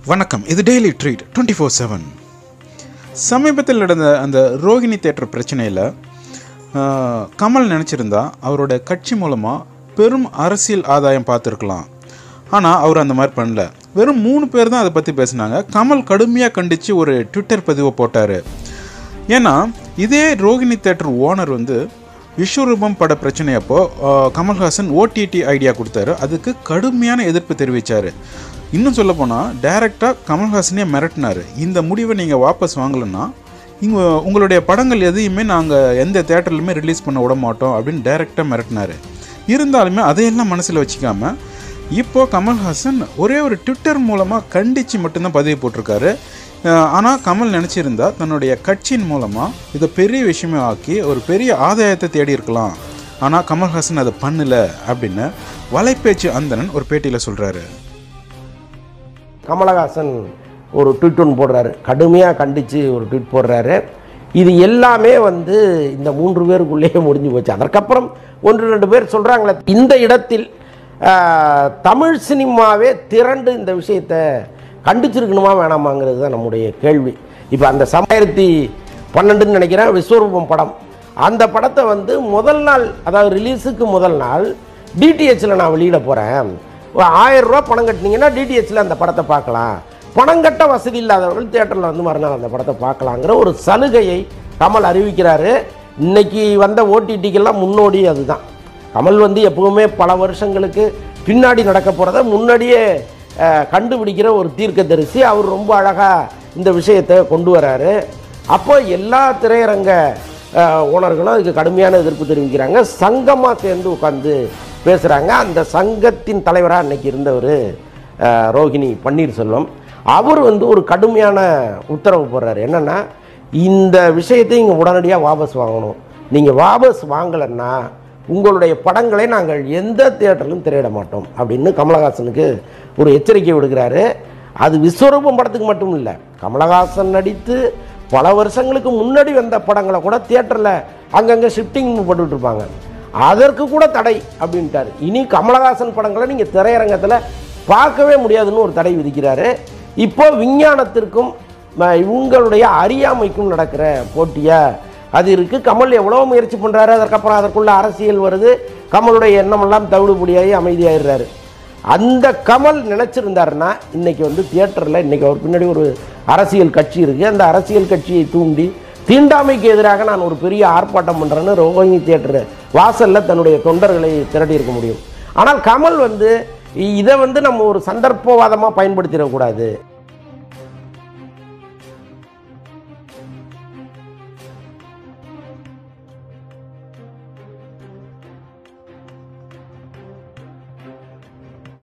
வணக்கம் இது daily treat twenty four seven சமீபத்தில் நடந்த அந்த ரோகிணி தேட்டர் பிரச்சனையில் ஆஹ், கமல் நினச்சிருந்தா அவரோட கட்சி மூலமாக பெரும் அரசியல் ஆதாயம் பார்த்துருக்கலாம் ஆனால் அவர் அந்த மாதிரி பண்ணல வெறும் மூணு பேர் தான் அதை பற்றி பேசினாங்க கமல் கடுமையாக கண்டித்து ஒரு ட்விட்டர் பதிவை போட்டார் ஏன்னா இதே ரோகிணி தேட்டர் ஓனர் வந்து விஸ்வரூபம் பட பிரச்சனை அப்போ ஆஹ், கமல்ஹாசன் ஓடிடி ஐடியா கொடுத்தாரு அதுக்கு கடுமையான எதிர்ப்பு தெரிவித்தார் இன்னும் சொல்லப்போனால் டைரெக்டாக கமல்ஹாசனே மிரட்டினார் இந்த முடிவை நீங்கள் வாபஸ் வாங்கலைன்னா இங்கே உங்களுடைய படங்கள் எதையுமே நாங்கள் எந்த தேட்டர்லையுமே ரிலீஸ் பண்ண விட மாட்டோம் அப்படின்னு டைரெக்டாக மிரட்டினார் இருந்தாலுமே அதையெல்லாம் மனசில் வச்சுக்காம இப்போ கமல்ஹாசன் ஒரே ஒரு ட்விட்டர் மூலமாக கண்டித்து மட்டும்தான் பதிவு போட்டிருக்காரு ஆனால் கமல் நினச்சிருந்தா தன்னுடைய கட்சியின் மூலமாக இதை பெரிய விஷயமே ஆக்கி ஒரு பெரிய ஆதாயத்தை தேடி இருக்கலாம் ஆனால் கமல்ஹாசன் அதை பண்ணல அப்படின்னு வலைப்பேச்சு அந்தணன் ஒரு பேட்டியில் சொல்கிறாரு கமலஹாசன் ஒரு ட்வீட் ஒன்று போடுறாரு கடுமையாக கண்டித்து ஒரு ட்வீட் போடுறாரு இது எல்லாமே வந்து இந்த மூன்று பேருக்குள்ளேயே முடிஞ்சு போச்சு அதற்கப்புறம் ஒன்று ரெண்டு பேர் சொல்கிறாங்களே இந்த இடத்தில் ஆஹ், தமிழ் சினிமாவே திரண்டு இந்த விஷயத்தை கண்டிச்சிருக்கணுமா வேணாமாங்கிறது தான் நம்முடைய கேள்வி இப்போ அந்த சமாயிரத்தி பன்னெண்டுன்னு நினைக்கிறேன் விஸ்வரூபம் படம் அந்த படத்தை வந்து முதல் நாள் அதாவது ரிலீஸுக்கு முதல் நாள் டிடிஹெச்சில் நான் வெளியிட போகிறேன் ஆயிரம் ரூபா பணம் கட்டினீங்கன்னா டிடிஹெச்சில் அந்த படத்தை பார்க்கலாம் பணம் கட்ட வசதி இல்லாதவர்கள் தியேட்டரில் வந்து மறுநாள் அந்த படத்தை பார்க்கலாங்கிற ஒரு சலுகையை கமல் அறிவிக்கிறாரு இன்னைக்கு வந்த ஓடிடிக்கெல்லாம் முன்னோடி அதுதான் கமல் வந்து எப்பவுமே பல வருஷங்களுக்கு பின்னாடி நடக்க போகிறத முன்னாடியே அஹ், கண்டுபிடிக்கிற ஒரு தீர்க்கதரிசி அவர் ரொம்ப அழகாக இந்த விஷயத்தை கொண்டு வராரு அப்போ எல்லா திரையரங்க அஹ், ஓனர்களும் அதுக்கு கடுமையான எதிர்ப்பு தெரிவிக்கிறாங்க சங்கமாக சேர்ந்து உட்காந்து பேசுகிறாங்க அந்த சங்கத்தின் தலைவராக அன்னைக்கு இருந்தவர் ரோஹிணி பன்னீர்செல்வம் அவர் வந்து ஒரு கடுமையான உத்தரவு போடுறாரு என்னென்னா இந்த விஷயத்தை இங்கே உடனடியாக வாபஸ் வாங்கணும் நீங்கள் வாபஸ் வாங்கலைன்னா உங்களுடைய படங்களை நாங்கள் எந்த தியேட்டரிலும் திரையிட மாட்டோம் அப்படின்னு கமலஹாசனுக்கு ஒரு எச்சரிக்கை விடுகிறாரு அது விஸ்வரூபம் படத்துக்கு மட்டும் இல்லை கமலஹாசன் நடித்து பல வருஷங்களுக்கு முன்னாடி வந்த படங்களை கூட தியேட்டரில் அங்கங்கே ஷிஃப்டிங் போட்டுட்டு இருப்பாங்க அதற்கு கூட தடை அப்படின்ட்டார் இனி கமலஹாசன் படங்களை நீங்கள் திரையரங்கத்தில் பார்க்கவே முடியாதுன்னு ஒரு தடை விதிக்கிறாரு இப்போ விஞ்ஞானத்திற்கும் ம- இவங்களுடைய அறியாமைக்கும் நடக்கிற போட்டியாக அது இருக்குது கமல் எவ்வளோ முயற்சி பண்ணுறாரு அதற்கப்புறம் அதற்குள்ள அரசியல் வருது கமலுடைய எண்ணமெல்லாம் தவிடுபடியாகி அமைதியாயிடுறாரு அந்த கமல் நினச்சிருந்தாருன்னா இன்னைக்கு வந்து தியேட்டரில் இன்னைக்கு அவர் பின்னாடி ஒரு அரசியல் கட்சி இருக்குது அந்த அரசியல் கட்சியை தூண்டி தீண்டாமைக்கு எதிராக நான் ஒரு பெரிய ஆர்ப்பாட்டம் பண்ணுறேன்னு ரோஹிணி தியேட்டர் வாசலில் தன்னுடைய தொண்டர்களை திரட்டி இருக்க முடியும் ஆனால் கமல் வந்து இ- இதை வந்து நம்ம ஒரு சந்தர்ப்பவாதமாக பயன்படுத்திடக்கூடாது